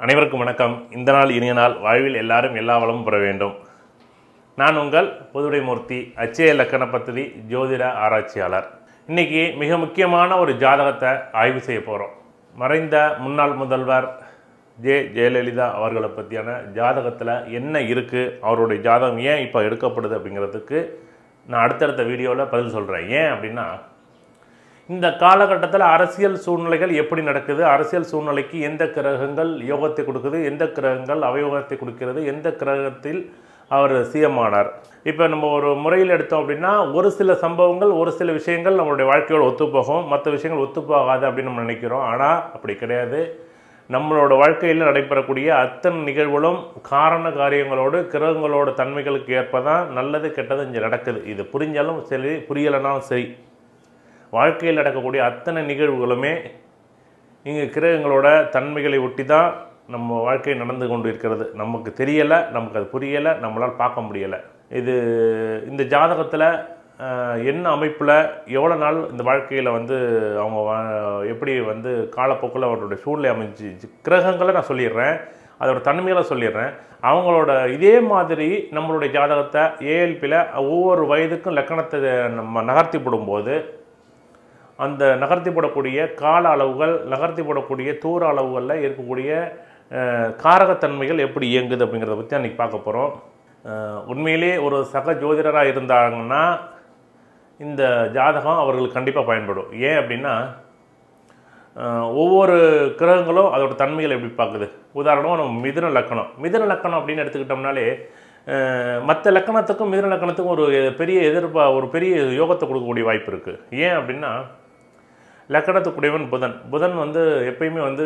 அனைவருக்கும் வணக்கம் இந்த நாள் இனிய நாள் வாழ்வில் எல்லாரும் எல்லா வளமும் பெற வேண்டும் நான் உங்கள் புதுடைமூர்த்தி அச்சய இலக்கண பദ്ധதி ஜோதிட ஆராய்ச்சியாளர் இன்னைக்கு மிக முக்கியமான ஒரு ஜாதகத்தை ஆய்வு செய்ய போகிறோம் மறைந்த முன்னாள் முதல்வர் ஜே ஜெயலலிதா அவர்களை பற்றியான ஜாதகத்தில் என்ன இருக்குது அவருடைய ஜாதகம் ஏன் இப்போ எடுக்கப்படுது அப்படிங்கிறதுக்கு நான் அடுத்தடுத்த வீடியோவில் பதில் சொல்கிறேன் ஏன் அப்படின்னா இந்த காலகட்டத்தில் அரசியல் சூழ்நிலைகள் எப்படி நடக்குது அரசியல் சூழ்நிலைக்கு எந்த கிரகங்கள் யோகத்தை கொடுக்குது எந்த கிரகங்கள் அவயோகத்தை கொடுக்கிறது எந்த கிரகத்தில் அவர் சிஎம் ஆனார் இப்போ நம்ம ஒரு முறையில் எடுத்தோம் அப்படின்னா ஒரு சில சம்பவங்கள் ஒரு சில விஷயங்கள் நம்மளுடைய வாழ்க்கையோட ஒத்துப்போகும் மற்ற விஷயங்கள் ஒத்துப்போகாது அப்படின்னு நம்ம நினைக்கிறோம் ஆனால் அப்படி கிடையாது நம்மளோட வாழ்க்கையில் நடைபெறக்கூடிய அத்தனை நிகழ்வுகளும் காரண காரியங்களோடு கிரகங்களோட தன்மைகளுக்கு ஏற்ப தான் நல்லது கெட்டது இங்கே நடக்குது இது புரிஞ்சாலும் சரி புரியலைனாலும் சரி வாழ்க்கையில் நடக்கக்கூடிய அத்தனை நிகழ்வுகளுமே இங்கே கிரகங்களோட தன்மைகளை ஒட்டி தான் நம்ம வாழ்க்கை நடந்து கொண்டு இருக்கிறது நமக்கு தெரியலை நமக்கு அது புரியலை நம்மளால் பார்க்க முடியலை இது இந்த ஜாதகத்தில் அஹ், என்ன அமைப்பில் எவ்வளோ நாள் இந்த வாழ்க்கையில் வந்து அவங்க வா- எப்படி வந்து காலப்போக்கில் அவருடைய சூழ்நிலை அமைஞ்சு கிரகங்களை நான் சொல்லிடுறேன் அதோட தன்மைகளை சொல்லிடுறேன் அவங்களோட இதே மாதிரி நம்மளுடைய ஜாதகத்தை ஏஎல்பியில் ஒவ்வொரு வயதுக்கும் லக்கணத்தை நம்ம நகர்த்தி போடும்போது அந்த நகர்த்தி போடக்கூடிய கால அளவுகள் நகர்த்தி போடக்கூடிய தூர அளவுகளில் இருக்கக்கூடிய அஹ், காரகத்தன்மைகள் எப்படி இயங்குது அப்படிங்கிறத பற்றி அன்றைக்கி பார்க்க போகிறோம் உண்மையிலே ஒரு சக ஜோதிடராக இருந்தாங்கன்னா இந்த ஜாதகம் அவர்களுக்கு கண்டிப்பாக பயன்படும் ஏன் அப்படின்னா அஹ், ஒவ்வொரு கிரகங்களும் அதோட தன்மைகளை எப்படி பார்க்குது உதாரணமாக நம்ம மிதுன லக்கணம் மிதுன லக்கணம் அப்படின்னு எடுத்துக்கிட்டோம்னாலே மற்ற லக்கணத்துக்கும் மிதுன லக்கணத்துக்கும் ஒரு பெரிய எதிர்ப்பா ஒரு பெரிய யோகத்தை கொடுக்கக்கூடிய வாய்ப்பு இருக்குது ஏன் அப்படின்னா லக்கணத்துக்குடையவன் புதன் புதன் வந்து எப்பயுமே வந்து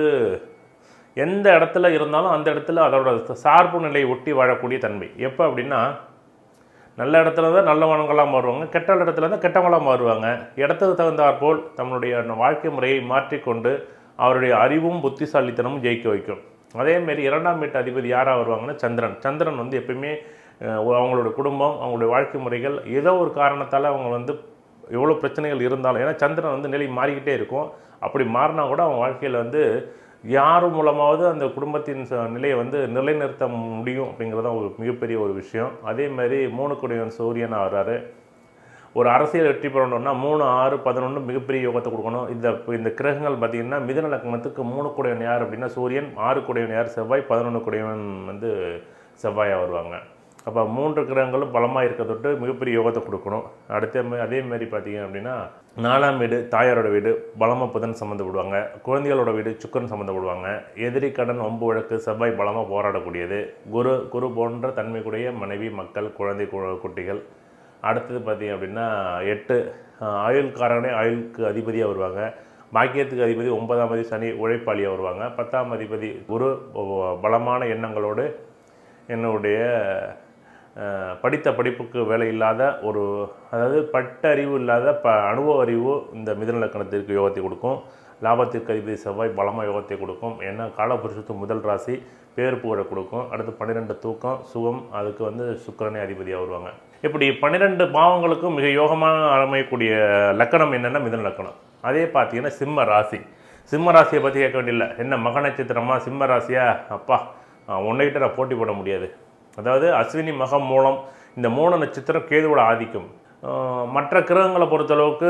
எந்த இடத்துல இருந்தாலும் அந்த இடத்துல அதோட சார்பு நிலையை ஒட்டி வாழக்கூடிய தன்மை எப்போ அப்படின்னா நல்ல இடத்துல தான் நல்லவங்களாக மாறுவாங்க கெட்ட இடத்துல தான் கெட்டவங்களாக மாறுவாங்க இடத்துக்கு தகுந்தாற்போல் தன்னுடைய வாழ்க்கை முறையை மாற்றிக்கொண்டு அவருடைய அறிவும் புத்திசாலித்தனமும் ஜெயிக்க வைக்கும் அதேமாரி இரண்டாம் வீட்டு அதிபதி யாராக வருவாங்கன்னா சந்திரன் சந்திரன் வந்து எப்பயுமே அஹ், அவங்களோட குடும்பம் அவங்களுடைய வாழ்க்கை முறைகள் ஏதோ ஒரு காரணத்தால் அவங்க வந்து எவ்வளோ பிரச்சனைகள் இருந்தாலும் ஏன்னா சந்திரன் வந்து நிலை மாறிக்கிட்டே இருக்கும் அப்படி மாறினா கூட அவங்க வாழ்க்கையில் வந்து யார் மூலமாவது அந்த குடும்பத்தின் ச- நிலையை வந்து நிலைநிறுத்த முடியும் அப்படிங்கிறது தான் ஒரு மிகப்பெரிய ஒரு விஷயம் அதே மாதிரி மூணு குடியவன் சூரியன் ஆகிறாரு ஒரு அரசியல் வெற்றி பெறணும்னா மூணு ஆறு பதினொன்று மிகப்பெரிய யோகத்தை கொடுக்கணும் இந்த இந்த கிரகங்கள் பார்த்திங்கன்னா மிதன லக்னத்துக்கு மூணு குடையவன் யார் அப்படின்னா சூரியன் ஆறு குடையவன் யார் செவ்வாய் பதினொன்று குடையவன் வந்து செவ்வாயாக வருவாங்க அப்போ மூன்று கிரகங்களும் பலமாக இருக்க தொட்டு மிகப்பெரிய யோகத்தை கொடுக்கணும் அடுத்த மா- அதே மாதிரி பார்த்தீங்க அப்படின்னா நாலாம் வீடு தாயாரோட வீடு பலமாக புதன் சம்மந்தப்படுவாங்க குழந்தைகளோட வீடு சுக்கரன் சம்மந்தப்படுவாங்க எதிரி கடன் ஒம்பு வழக்கு செவ்வாய் பலமாக போராடக்கூடியது குரு குரு போன்ற தன்மைக்குடைய மனைவி மக்கள் குழந்தை கு- குட்டிகள் அடுத்தது பார்த்தீங்க அப்படின்னா எட்டு அஹ், ஆயுள்காரனே ஆயுளுக்கு அதிபதியாக வருவாங்க பாக்கியத்துக்கு அதிபதி ஒன்பதாம் அதிபதி சனி உழைப்பாளியாக வருவாங்க பத்தாம் அதிபதி குரு ஒ- பலமான எண்ணங்களோடு என்னுடைய அஹ், படித்த படிப்புக்கு வேலை இல்லாத ஒரு அதாவது பட்ட அறிவு இல்லாத ப அனுபவ அறிவு இந்த மிதுன லக்கணத்திற்கு யோகத்தை கொடுக்கும் லாபத்திற்கு அதிபதி செவ்வாய் பலமாக யோகத்தை கொடுக்கும் ஏன்னா காலபுருஷத்து முதல் ராசி பேர் புகழை கொடுக்கும் அடுத்து பன்னிரெண்டு தூக்கம் சுகம் அதுக்கு வந்து சுக்கிரனே அதிபதியாக வருவாங்க இப்படி பன்னிரெண்டு பாவங்களுக்கும் மிக யோகமாக அமையக்கூடிய லக்கணம் என்னென்னா மிதுன லக்கணம் அதே பார்த்தீங்கன்னா சிம்ம ராசி சிம்ம ராசியை பற்றி கேட்க வேண்டியதில்லை என்ன மக நட்சத்திரமா சிம்ம ராசியா அப்பா உன்னைகிட்ட நான் போட்டி போட முடியாது அதாவது அஸ்வினி மகம் மூலம் இந்த மூணு நட்சத்திரம் கேதுவோட ஆதிக்கம் அஹ் மற்ற கிரகங்களை பொறுத்தளவுக்கு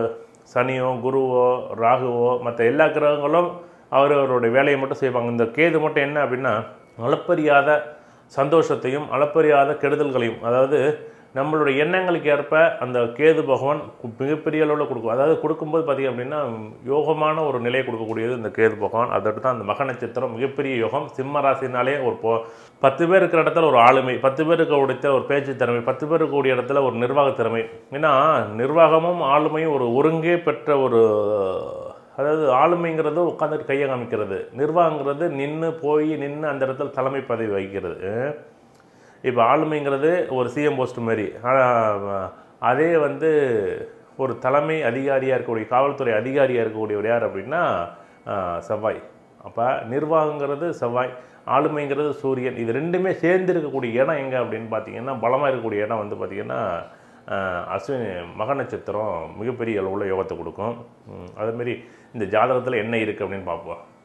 சனியோ குருவோ ராகுவோ மற்ற எல்லா கிரகங்களும் அவர் அவருடைய வேலையை மட்டும் செய்வாங்க இந்த கேது மட்டும் என்ன அப்படின்னா அளப்பரியாத சந்தோஷத்தையும் அளப்பரியாத கெடுதல்களையும் அதாவது நம்மளுடைய எண்ணங்களுக்கு ஏற்ப அந்த கேது பகவான் கு- மிகப்பெரிய அளவில் கொடுக்கும் அதாவது கொடுக்கும்போது பார்த்திங்க அப்படின்னா யோகமான ஒரு நிலையை கொடுக்கக்கூடியது இந்த கேது பகவான் அதற்கு தான் அந்த மக நட்சத்திரம் மிகப்பெரிய யோகம் சிம்ம ராசினாலே ஒரு போ பத்து பேர் இருக்கிற இடத்துல ஒரு ஆளுமை பத்து பேருக்கு உடைத்த ஒரு பேச்சு திறமை பத்து பேர் இருக்கக்கூடிய இடத்துல ஒரு நிர்வாக திறமை ஏன்னா நிர்வாகமும் ஆளுமையும் ஒரு ஒருங்கே பெற்ற ஒரு அதாவது ஆளுமைங்கிறது உட்காந்துட்டு கையை காமிக்கிறது நிர்வாகங்கிறது நின்று போய் நின்று அந்த இடத்துல தலைமை பதவி வகிக்கிறது இப்போ ஆளுமைங்கிறது ஒரு சிஎம் போஸ்ட் மாதிரி ஆனால் அதே வந்து ஒரு தலைமை அதிகாரியாக இருக்கக்கூடிய காவல்துறை அதிகாரியாக இருக்கக்கூடியவர் யார் அப்படின்னா ஆஹ், செவ்வாய் அப்போ நிர்வாகங்கிறது செவ்வாய் ஆளுமைங்கிறது சூரியன் இது ரெண்டுமே சேர்ந்து இருக்கக்கூடிய இடம் எங்கே அப்படின்னு பார்த்தீங்கன்னா பலமாக இருக்கக்கூடிய இடம் வந்து பார்த்திங்கன்னா ஆஹ், அஸ்வினி மக நட்சத்திரம் மிகப்பெரிய அளவுள்ள யோகத்தை கொடுக்கும் ம், அதேமாரி இந்த ஜாதகத்தில் என்ன இருக்குது அப்படின்னு பார்ப்போம்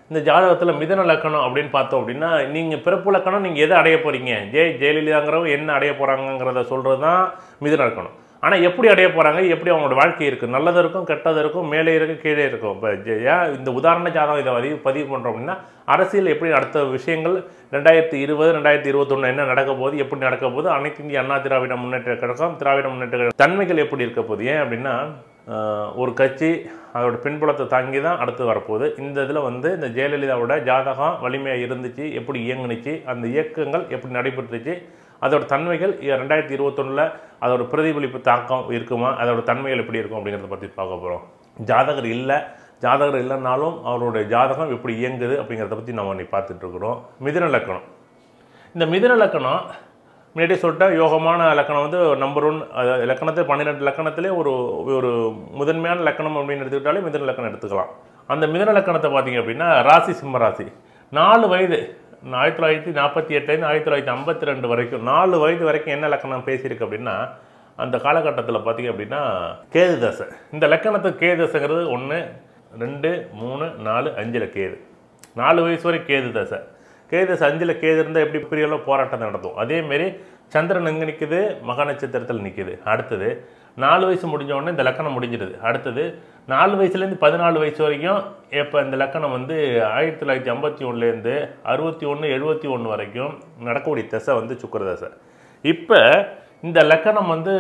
இந்த ஜாதகத்தில் மிதன லக்கணம் அப்படின்னு பார்த்தோம் அப்படின்னா நீங்கள் பிறப்பு லக்கணம் நீங்கள் எதை அடைய போகிறீங்க ஜெய் ஜெயலலிதாங்கிறவங்க என்ன அடைய போகிறாங்கங்கிறத சொல்கிறது தான் மிதன லக்கணம் ஆனால் எப்படி அடைய போகிறாங்க எப்படி அவங்களோட வாழ்க்கை இருக்குது நல்லது இருக்கும் கெட்டது இருக்கும் மேலே இருக்கும் கீழே இருக்கும் இப்போ ஏன் இந்த உதாரண ஜாதகம் இதை பதிவு பதிவு பண்ணுறோம் அப்படின்னா அரசியல் எப்படி அடுத்த விஷயங்கள் ரெண்டாயிரத்தி இருபது ரெண்டாயிரத்தி இருபத்தொன்று என்ன நடக்க போகுது எப்படி நடக்க போகுது அனைத்து இந்திய அண்ணா திராவிட முன்னேற்ற கழகம் திராவிட முன்னேற்ற கழகம் தன்மைகள் எப்படி இருக்க போகுது ஏன் அப்படின்னா ஆஹ், ஒரு கட்சி அதோட பின்புலத்தை தாங்கி தான் அடுத்து வரப்போகுது இந்த இதில் வந்து இந்த ஜெயலலிதாவோட ஜாதகம் வலிமையாக இருந்துச்சு எப்படி இயங்குனுச்சு அந்த இயக்கங்கள் எப்படி நடைபெற்றுச்சு அதோட தன்மைகள் இ- ரெண்டாயிரத்தி இருபத்தொன்னில் அதோட பிரதிபலிப்பு தாக்கம் இருக்குமா அதோட தன்மைகள் எப்படி இருக்கும் அப்படிங்கிறத பற்றி பார்க்க போகிறோம் ஜாதகர் இல்லை ஜாதகர் இல்லைனாலும் அவருடைய ஜாதகம் எப்படி இயங்குது அப்படிங்கிறத பற்றி நம்ம இன்னைக்கு பார்த்துட்டு இருக்கிறோம் மிதுன லக்கணம் இந்த மிதுன லக்கணம் முன்னாடியே சொல்லிட்டேன் யோகமான லக்கணம் வந்து நம்பர் ஒன் லக்கணத்தை பன்னிரெண்டு லக்கணத்திலே ஒரு ஒரு முதன்மையான லக்கணம் அப்படின்னு எடுத்துக்கிட்டாலே மிதுன லக்கணம் எடுத்துக்கலாம் அந்த மிதுன லக்கணத்தை பார்த்தீங்க அப்படின்னா ராசி சிம்ம ராசி நாலு வயது ஆயிரத்தி தொள்ளாயிரத்தி நாற்பத்தி எட்டுலேருந்து ஆயிரத்தி தொள்ளாயிரத்தி ஐம்பத்தி ரெண்டு வரைக்கும் நாலு வயது வரைக்கும் என்ன லக்கணம் பேசியிருக்கு அப்படின்னா அந்த காலகட்டத்தில் பார்த்தீங்க அப்படின்னா கேது தசை இந்த லக்கணத்துக்கு கேது தசைங்கிறது ஒன்று ரெண்டு மூணு நாலு அஞ்சில் கேது நாலு வயசு வரை கேது தசை கேது தசை அஞ்சில் கேது இருந்தால் எப்படி பெரிய அளவு போராட்டம் நடத்தும் அதேமாரி சந்திரன் எங்கே நிற்குது மக நட்சத்திரத்தில் நிற்குது அடுத்தது நாலு வயசு முடிஞ்ச உடனே இந்த லக்கணம் முடிஞ்சிடுது அடுத்தது நாலு வயசுலேருந்து பதினாலு வயசு வரைக்கும் இப்போ இந்த லக்கணம் வந்து ஆயிரத்தி தொள்ளாயிரத்தி ஐம்பத்தி ஒன்றுலேருந்து அறுபத்தி ஒன்று எழுபத்தி ஒன்று வரைக்கும் நடக்கக்கூடிய தசை வந்து சுக்கிர தசை இப்போ இந்த லக்கணம் வந்து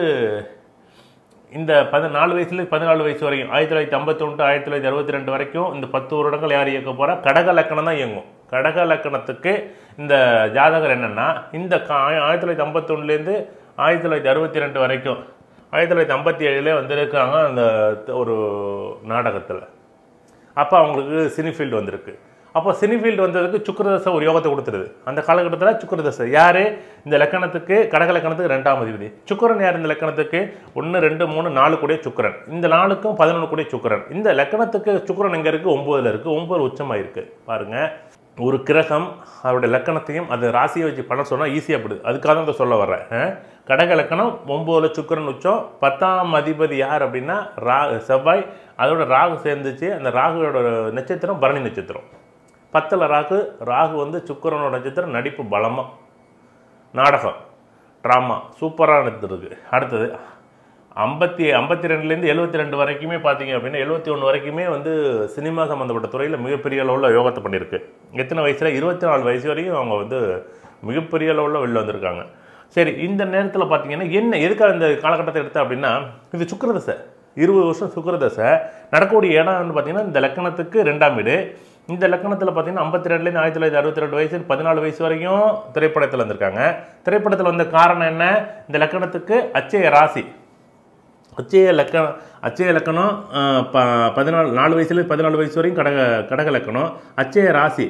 இந்த பதி நாலு வயசுல பதினாலு வயசு வரைக்கும் ஆயிரத்தி தொள்ளாயிரத்தி ஐம்பத்தொன்று ஆயிரத்தி தொள்ளாயிரத்தி அறுபத்தி ரெண்டு வரைக்கும் இந்த பத்து வருடங்கள் யார் இயக்க போகிறா கடக லக்கணம் தான் இயங்கும் கடக லக்கணத்துக்கு இந்த ஜாதகர் என்னன்னா இந்த கா ஆயிரத்தி தொள்ளாயிரத்தி ஐம்பத்தொன்னுலேருந்து ஆயிரத்தி தொள்ளாயிரத்தி அறுபத்தி ரெண்டு வரைக்கும் ஆயிரத்தி தொள்ளாயிரத்தி ஐம்பத்தி ஏழுல வந்திருக்காங்க அந்த ஒரு நாடகத்தில் அப்போ அவங்களுக்கு சினிஃபீல்டு வந்திருக்கு அப்போ சினிஃபீல்டு வந்ததுக்கு சுக்கிரதசை ஒரு யோகத்தை கொடுத்துருது அந்த காலகட்டத்தில் சுக்கிரதசை யார் இந்த லக்கணத்துக்கு கடக லக்கணத்துக்கு ரெண்டாம் அதிபதி சுக்கிரன் யார் இந்த லக்கணத்துக்கு ஒன்று ரெண்டு மூணு நாலு கூடிய சுக்கிரன் இந்த நாலுக்கும் பதினொன்று கூடிய சுக்கிரன் இந்த லக்கணத்துக்கு சுக்கிரன் எங்கே இருக்குது ஒம்போதில் இருக்குது ஒம்பது உச்சமாக இருக்குது பாருங்கள் ஒரு கிரகம் அவருடைய லக்கணத்தையும் அது ராசியை வச்சு பண்ண சொன்னால் ஈஸியாக போடுது அதுக்காக தான் இதை சொல்ல வர்றேன் ஆ? கடக லக்கணம் ஒம்போதுல சுக்கிரன் உச்சம் பத்தாம் அதிபதி யார் அப்படின்னா ரா செவ்வாய் அதோட ராகு சேர்ந்துச்சு அந்த ராகுவோட நட்சத்திரம் பரணி நட்சத்திரம் பத்தில் ராகு ராகு வந்து சுக்கிரனோட நட்சத்திரம் நடிப்பு பலமாக நாடகம் ட்ராமா சூப்பராக இருக்குது அடுத்தது ஐம்பத்தி ஐம்பத்தி ரெண்டுலேருந்து எழுபத்தி ரெண்டு வரைக்குமே பார்த்தீங்க அப்படின்னா எழுபத்தி ஒன்று வரைக்குமே வந்து சினிமா சம்மந்தப்பட்ட துறையில் மிகப்பெரிய அளவில் யோகத்தை பண்ணியிருக்கு எத்தனை வயசில் இருபத்தி நாலு வயசு வரைக்கும் அவங்க வந்து மிகப்பெரிய அளவில் வெளில வந்திருக்காங்க சரி இந்த நேரத்தில் பார்த்தீங்கன்னா என்ன எதுக்காக இந்த காலகட்டத்தை எடுத்தேன் அப்படின்னா இது சுக்கிரதசை இருபது வருஷம் சுக்கிரதசை நடக்கக்கூடிய இடம் வந்து பார்த்தீங்கன்னா இந்த லக்கணத்துக்கு ரெண்டாம் வீடு இந்த லக்கணத்தில் பார்த்தீங்கன்னா ஐம்பத்தி ரெண்டுலேருந்து ஆயிரத்தி தொள்ளாயிரத்தி அறுபத்தி ரெண்டு வயசு பதினாலு வயசு வரைக்கும் திரைப்படத்தில் வந்திருக்காங்க திரைப்படத்தில் வந்த காரணம் என்ன இந்த லக்கணத்துக்கு அச்சய ராசி அச்சய லக்கணம் அச்சய லக்கணம் அஹ், ப பதினாலு நாலு வயசுல பதினாலு வயசு வரைக்கும் கடக கடக லக்கணம் அச்சய ராசி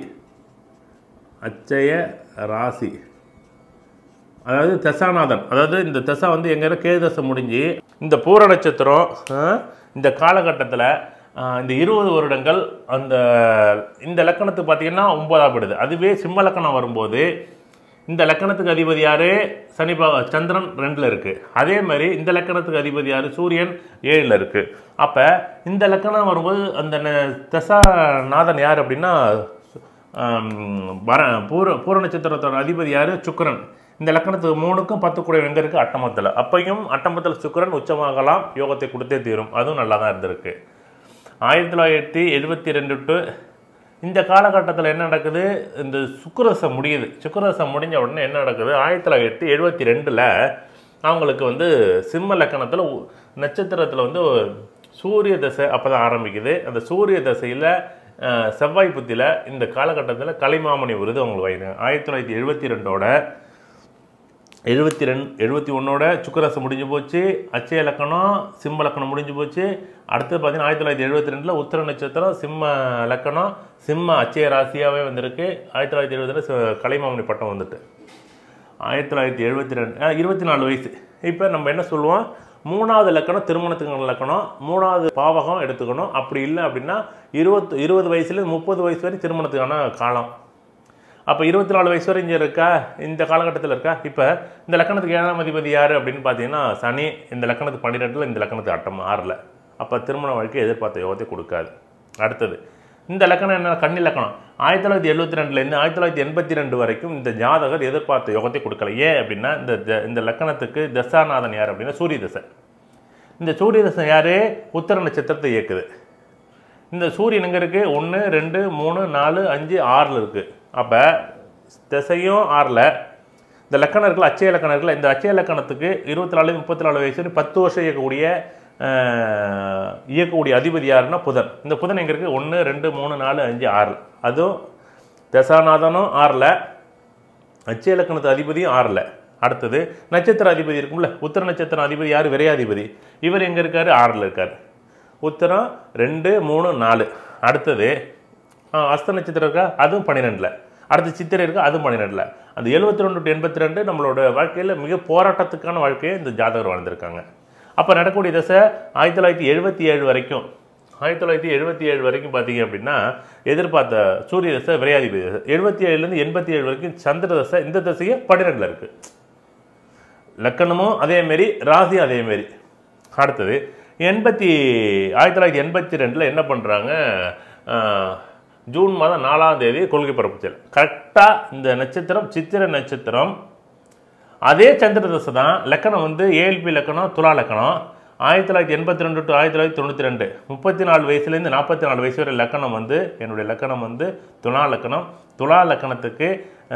அச்சய ராசி அதாவது தசாநாதன் அதாவது இந்த தசா வந்து எங்கே கேது தசை முடிஞ்சு இந்த பூர நட்சத்திரம் அஹ், இந்த காலகட்டத்தில் இந்த இருபது வருடங்கள் அந்த இந்த லக்கணத்துக்கு பார்த்தீங்கன்னா ஒன்பதாம் படுது அதுவே சிம்ம லக்கணம் வரும்போது இந்த லக்கணத்துக்கு அதிபதி யாரு சனி பக- சந்திரன் ரெண்டில் இருக்குது அதே மாதிரி இந்த லக்கணத்துக்கு அதிபதி யாரு சூரியன் ஏழில் இருக்குது அப்போ இந்த லக்கணம் வரும்போது அந்த ந- தசாநாதன் யார் அப்படின்னா ஆம், வர பூர பூர நட்சத்திரத்தோட அதிபதி யார் சுக்கிரன் இந்த லக்கணத்துக்கு மூணுக்கும் பத்து கூட எங்கே இருக்குது அட்டமத்தில் அப்பையும் அட்டமத்தில் சுக்கிரன் உச்சமாகலாம் யோகத்தை கொடுத்தே தீரும் அதுவும் நல்லா தான் இருந்திருக்கு ஆயிரத்தி தொள்ளாயிரத்தி எழுபத்தி ரெண்டு டு இந்த காலகட்டத்தில் என்ன நடக்குது இந்த சுக்கிரதசை முடியுது சுக்கிரதசை முடிஞ்ச உடனே என்ன நடக்குது ஆயிரத்தி தொள்ளாயிரத்தி எழுபத்தி ரெண்டில் அவங்களுக்கு வந்து சிம்ம லக்கணத்தில் நட்சத்திரத்தில் வந்து சூரிய தசை அப்போ தான் ஆரம்பிக்குது அந்த சூரிய தசையில் செவ்வாய் புத்தியில் இந்த காலகட்டத்தில் கலைமாமணி விருது அவங்களுக்கு வாங்கினாங்க ஆயிரத்தி தொள்ளாயிரத்தி எழுபத்தி ரெண்டோட எழுபத்தி ரெண்டு எழுபத்தி ஒன்றோட சுக்கரசம் முடிஞ்சு போச்சு அச்சய லக்கணம் சிம்ம லக்கணம் முடிஞ்சு போச்சு அடுத்து பார்த்தீங்கன்னா ஆயிரத்தி தொள்ளாயிரத்தி எழுபத்தி ரெண்டில் உத்தர நட்சத்திரம் சிம்ம லக்கணம் சிம்ம அச்சய ராசியாகவே வந்திருக்கு ஆயிரத்தி தொள்ளாயிரத்தி எழுபதில் கலைமாமணி பட்டம் வந்துட்டு ஆயிரத்தி தொள்ளாயிரத்தி எழுபத்தி ரெண்டு இருபத்தி நாலு வயசு இப்போ நம்ம என்ன சொல்லுவோம் மூணாவது லக்கணம் திருமணத்துக்கான லக்கணம் மூணாவது பாவகம் எடுத்துக்கணும் அப்படி இல்லை அப்படின்னா இருபத்து இருபது வயசுலேருந்து முப்பது வயசு வரை திருமணத்துக்கான காலம் அப்போ இருபத்தி நாலு வயசு வரை இங்கே இருக்கா இந்த காலகட்டத்தில் இருக்கா இப்போ இந்த லக்கணத்துக்கு ஏழாம் அதிபதி யார் அப்படின்னு பார்த்தீங்கன்னா சனி இந்த லக்கணத்துக்கு பன்னிரெண்டில் இந்த லக்கணத்துக்கு அட்டம் ஆறில் அப்போ திருமண வாழ்க்கை எதிர்பார்த்த யோகத்தை கொடுக்காது அடுத்தது இந்த லக்கணம் என்ன கன்னி லக்கணம் ஆயிரத்தி தொள்ளாயிரத்தி எழுபத்தி ரெண்டுலேருந்து ஆயிரத்தி தொள்ளாயிரத்தி எண்பத்தி ரெண்டு வரைக்கும் இந்த ஜாதகர் எதிர்பார்த்த யோகத்தை கொடுக்கல ஏன் அப்படின்னா இந்த த- இந்த லக்கணத்துக்கு தசாநாதன் யார் அப்படின்னா சூரிய தசை இந்த சூரிய தசை யாரு உத்தர நட்சத்திரத்தை இயக்குது இந்த சூரியன் எங்கே இருக்குது ஒன்று ரெண்டு மூணு நாலு அஞ்சு ஆறில் இருக்குது அப்போ திசையும் ஆறில் இந்த லக்கணம் இருக்குல்ல அச்சய லக்கணம் இருக்குல்ல இந்த அச்சய லக்கணத்துக்கு இருபத்தி நாலு முப்பத்தி நாலு வயசு வரைக்கும் பத்து வருஷம் இயக்கக்கூடிய அஹ், இயக்கக்கூடிய அதிபதி யாருன்னா புதன் இந்த புதன் எங்கே இருக்குது ஒன்று ரெண்டு மூணு நாலு அஞ்சு ஆறு அதுவும் தசாநாதனும் ஆறில் அச்சய லக்கணத்து அதிபதியும் ஆறில் அடுத்தது நட்சத்திர அதிபதி இருக்கும்ல உத்தர நட்சத்திர அதிபதி யார் விரையாதிபதி இவர் எங்கே இருக்காரு ஆறில் இருக்கார் உத்தரம் ரெண்டு மூணு நாலு அடுத்தது ஆ, அஸ்த நட்சத்திரம் இருக்கா அதுவும் பன்னிரெண்டில் அடுத்து சித்திரை இருக்கா அதுவும் பன்னிரெண்டில் அந்த எழுபத்தி ரெண்டு டு எண்பத்தி ரெண்டு நம்மளோட வாழ்க்கையில் மிக போராட்டத்துக்கான வாழ்க்கையை இந்த ஜாதகர் வாழ்ந்திருக்காங்க அப்போ நடக்கக்கூடிய தசை ஆயிரத்தி தொள்ளாயிரத்தி எழுபத்தி ஏழு வரைக்கும் ஆயிரத்தி தொள்ளாயிரத்தி எழுபத்தி ஏழு வரைக்கும் பார்த்தீங்க அப்படின்னா எதிர்பார்த்த சூரிய தசை விரையாதிபதி தசை எழுபத்தி ஏழுலேருந்து எண்பத்தி ஏழு வரைக்கும் சந்திர தசை இந்த தசையே பன்னிரெண்டில் இருக்குது லக்கணமும் அதேமாரி ராசியும் அதேமாரி அடுத்தது எண்பத்தி ஆயிரத்தி தொள்ளாயிரத்தி எண்பத்தி ரெண்டில் என்ன பண்ணுறாங்க ஜூன் மாதம் நாலாம் தேதி கொள்கை பரப்பு செயல் கரெக்டாக இந்த நட்சத்திரம் சித்திர நட்சத்திரம் அதே சந்திர தசை தான் லக்கணம் வந்து ஏஎல்பி லக்கணம் துலா லக்கணம் ஆயிரத்தி தொள்ளாயிரத்தி எண்பத்தி ரெண்டு டு ஆயிரத்தி தொள்ளாயிரத்தி தொண்ணூற்றி ரெண்டு முப்பத்தி நாலு வயசுலேருந்து நாற்பத்தி நாலு வயசு வரை லக்கணம் வந்து என்னுடைய லக்கணம் வந்து துலா லக்கணம் துலா லக்கணத்துக்கு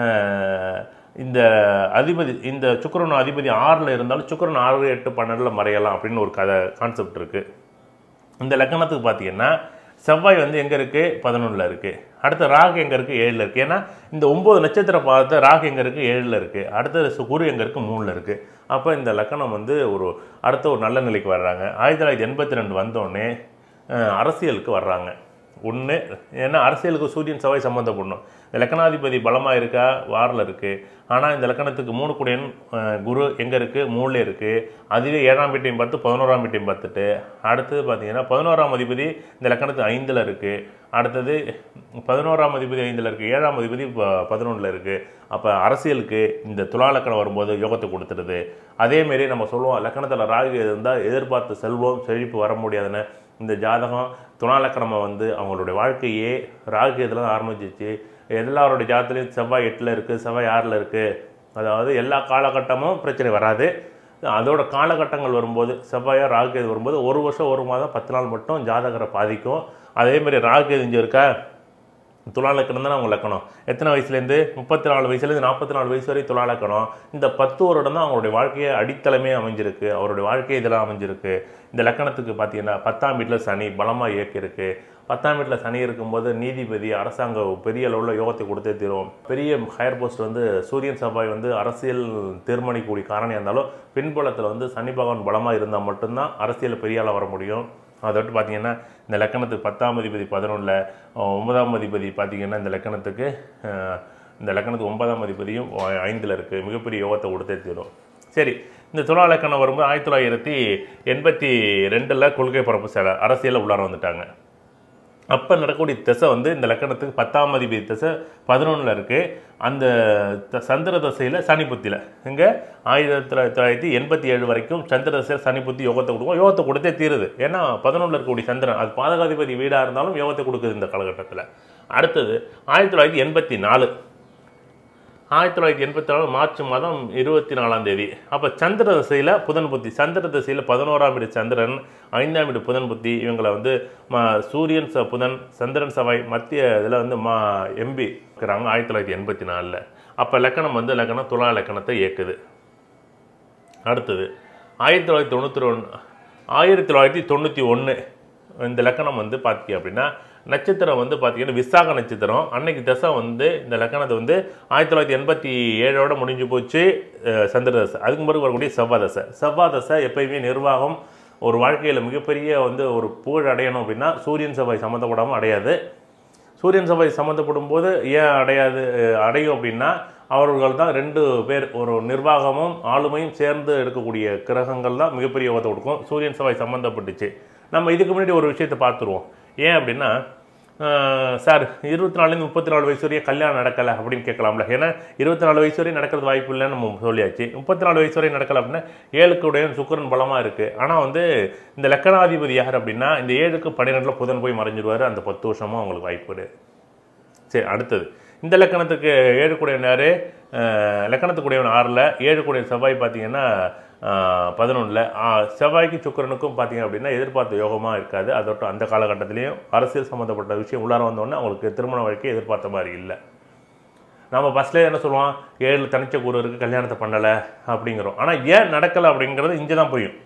அஹ், இந்த அதிபதி இந்த சுக்கிரன் அதிபதி ஆறில் இருந்தாலும் சுக்கிரன் ஆறு எட்டு பன்னெண்டில் மறையலாம் அப்படின்னு ஒரு கதை கான்செப்ட் இருக்குது இந்த லக்கணத்துக்கு பார்த்தீங்கன்னா செவ்வாய் வந்து எங்கே இருக்குது பதினொன்றில் இருக்குது அடுத்து ராகு எங்கே இருக்குது ஏழில் இருக்குது ஏன்னா இந்த ஒம்பது நட்சத்திரம் பார்த்து ராகு எங்கே இருக்குது ஏழில் இருக்குது அடுத்தது சு- குரு எங்கே இருக்குது மூணில் இருக்குது அப்போ இந்த லக்கணம் வந்து ஒரு அடுத்த ஒரு நல்ல நிலைக்கு வர்றாங்க ஆயிரத்தி தொள்ளாயிரத்தி எண்பத்தி ரெண்டு வந்தோடனே அஹ், அரசியலுக்கு வர்றாங்க ஒன்று ஏன்னா அரசியலுக்கு சூரியன் செவ்வாய் சம்மந்தப்படணும் இந்த லக்கணாதிபதி பலமாக இருக்கா வாரில் இருக்குது ஆனால் இந்த லக்கணத்துக்கு மூணு குடியன் அஹ், குரு எங்கே இருக்குது மூணுல இருக்குது அதுவே ஏழாம் வீட்டையும் பார்த்து பதினோராம் வீட்டையும் பார்த்துட்டு அடுத்தது பார்த்தீங்கன்னா பதினோராம் அதிபதி இந்த லக்கணத்துக்கு ஐந்தில் இருக்குது அடுத்தது பதினோராம் அதிபதி ஐந்தில் இருக்குது ஏழாம் அதிபதி பதினொன்றில் இருக்குது அப்போ அரசியலுக்கு இந்த துலா லக்கணம் வரும்போது யோகத்தை கொடுத்துடுது அதேமாரி நம்ம சொல்லுவோம் லக்கணத்தில் ராகு இருந்தால் எதிர்பார்த்த செல்வம் செழிப்பு வர முடியாதுன்னு இந்த ஜாதகம் துணாலக்கணமை வந்து அவங்களுடைய வாழ்க்கையே ராகு இதில் தான் ஆரம்பிச்சிச்சு எல்லாருடைய ஜாதத்துலேயும் செவ்வாய் எட்டில் இருக்குது செவ்வாய் ஆறில் இருக்குது அதாவது எல்லா காலகட்டமும் பிரச்சனை வராது அதோட காலகட்டங்கள் வரும்போது செவ்வாயா ராகு இது வரும்போது ஒரு வருஷம் ஒரு மாதம் பத்து நாள் மட்டும் ஜாதகரை பாதிக்கும் அதேமாரி ராகு இங்கே இருக்கா துலா லக்கணம் தானே அவங்க லக்கணம் எத்தனை வயசுலேருந்து முப்பத்தி நாலு வயசுலேருந்து நாற்பத்தி நாலு வயசு வரை துலா லக்கணம் இந்த பத்து வருடம் தான் அவங்களுடைய வாழ்க்கையை அடித்தளமே அமைஞ்சிருக்கு அவருடைய வாழ்க்கை இதெல்லாம் அமைஞ்சிருக்கு இந்த லக்கணத்துக்கு பார்த்தீங்கன்னா பத்தாம் வீட்டில் சனி பலமாக இயக்கியிருக்கு பத்தாம் வீட்டில் சனி இருக்கும்போது நீதிபதி அரசாங்கம் பெரிய அளவில் யோகத்தை கொடுத்தே தீரும் பெரிய ஹையர் போஸ்ட் வந்து சூரியன் செவ்வாய் வந்து அரசியல் தீர்மானிக்கக்கூடிய காரணியாக இருந்தாலும் பின்புலத்தில் வந்து சனி பகவான் பலமாக இருந்தால் மட்டும்தான் அரசியல் பெரிய ஆளாக வர முடியும் அதை விட்டு பார்த்தீங்கன்னா இந்த லக்கணத்துக்கு பத்தாம் அதிபதி பதினொன்றில் ஒன்பதாம் அதிபதி பார்த்தீங்கன்னா இந்த லக்கணத்துக்கு அஹ், இந்த லக்கணத்துக்கு ஒன்பதாம் அதிபதியும் ஐந்தில் இருக்குது மிகப்பெரிய யோகத்தை கொடுத்தே தீரும் சரி இந்த துலா லக்கணம் வரும்போது ஆயிரத்தி தொள்ளாயிரத்தி எண்பத்தி ரெண்டில் கொள்கை பரப்பு சில அரசியலில் உள்ளார வந்துட்டாங்க அப்போ நடக்கக்கூடிய திசை வந்து இந்த லக்கணத்துக்கு பத்தாம் அதிபதி திசை பதினொன்றில் இருக்குது அந்த த- சந்திர தசையில் சனி புத்தியில் இங்கே ஆயிரத்தி தொள்ளாயிரத்தி எண்பத்தி ஏழு வரைக்கும் சந்திர தசையில் சனி புத்தி யோகத்தை கொடுக்கும் யோகத்தை கொடுத்தே தீருது ஏன்னா பதினொன்றில் இருக்கக்கூடிய சந்திரன் அது பாதகாதிபதி வீடாக இருந்தாலும் யோகத்தை கொடுக்குது இந்த காலகட்டத்தில் அடுத்தது ஆயிரத்தி தொள்ளாயிரத்தி எண்பத்தி நாலு ஆயிரத்தி தொள்ளாயிரத்தி எண்பத்தி நாலு மார்ச் மாதம் இருபத்தி நாலாம் தேதி அப்போ சந்திர திசையில் புதன் புத்தி சந்திர திசையில் பதினோராம் வீடு சந்திரன் ஐந்தாம் வீடு புதன் புத்தி இவங்களை வந்து ம சூரியன் ச புதன் சந்திரன் சவாய் மத்திய இதில் வந்து மா எம்பி இருக்கிறாங்க ஆயிரத்தி தொள்ளாயிரத்தி எண்பத்தி நாலில் அப்போ லக்கணம் வந்து லக்கணம் துலா லக்கணத்தை இயக்குது அடுத்தது ஆயிரத்தி தொள்ளாயிரத்தி தொண்ணூற்றி ஒன்று ஆயிரத்தி தொள்ளாயிரத்தி தொண்ணூற்றி ஒன்று இந்த லக்கணம் வந்து பார்த்தீங்க அப்படின்னா நட்சத்திரம் வந்து பார்த்தீங்கன்னா விசாக நட்சத்திரம் அன்னைக்கு தசை வந்து இந்த லக்கணத்தை வந்து ஆயிரத்தி தொள்ளாயிரத்தி எண்பத்தி ஏழோட முடிஞ்சு போச்சு அஹ், சந்திர தசை அதுக்கு பிறகு வரக்கூடிய செவ்வாய் தசை செவ்வாய் தசை எப்பயுமே நிர்வாகம் ஒரு வாழ்க்கையில் மிகப்பெரிய வந்து ஒரு புகழ் அடையணும் அப்படின்னா சூரியன் செவ்வாய் சம்மந்தப்படாமல் அடையாது சூரியன் சபை சம்மந்தப்படும் போது ஏன் அடையாது அஹ் அடையும் அப்படின்னா அவர்கள் தான் ரெண்டு பேர் ஒரு நிர்வாகமும் ஆளுமையும் சேர்ந்து எடுக்கக்கூடிய கிரகங்கள் தான் மிகப்பெரிய யோகத்தை கொடுக்கும் சூரியன் சபை சம்மந்தப்பட்டுச்சு நம்ம இதுக்கு முன்னாடி ஒரு விஷயத்தை பார்த்துருவோம் ஏன் அப்படின்னா அஹ், சார் இருபத்தி நாலுலேருந்து முப்பத்தி நாலு வயசு வரையும் கல்யாணம் நடக்கலை அப்படின்னு கேட்கலாம்ல ஏன்னா இருபத்தி நாலு வயசு வரையும் நடக்கிறது வாய்ப்பு இல்லைன்னு நம்ம சொல்லியாச்சு முப்பத்தி நாலு வயசு வரையும் நடக்கல அப்படின்னா ஏழுக்கு உடைய சுக்கரன் பலமாக இருக்குது ஆனால் வந்து இந்த லக்கணாதிபதி யார் அப்படின்னா இந்த ஏழுக்கு பன்னிரெண்டில் புதன் போய் மறைஞ்சிடுவார் அந்த பத்து வருஷமும் அவங்களுக்கு வாய்ப்பு கிடையாது சரி அடுத்தது இந்த லக்கணத்துக்கு ஏழு கூடையவன் யார் லக்கணத்துக்குடையவன் ஆறில் ஏழு கூடிய செவ்வாய் பார்த்தீங்கன்னா பதினொன்றில் செவ்வாய்க்கு சுக்கிரனுக்கும் பார்த்தீங்க அப்படின்னா எதிர்பார்த்த யோகமாக இருக்காது அதோட அந்த காலகட்டத்திலையும் அரசியல் சம்மந்தப்பட்ட விஷயம் உள்ளார வந்தோடனே அவங்களுக்கு திருமண வாழ்க்கை எதிர்பார்த்த மாதிரி இல்லை நம்ம ஃபஸ்ட்லேயே என்ன சொல்லுவோம் ஏழு தனிச்ச கூறு இருக்குது கல்யாணத்தை பண்ணலை அப்படிங்கிறோம் ஆனால் ஏன் நடக்கலை அப்படிங்கிறது இங்கே தான் புரியும்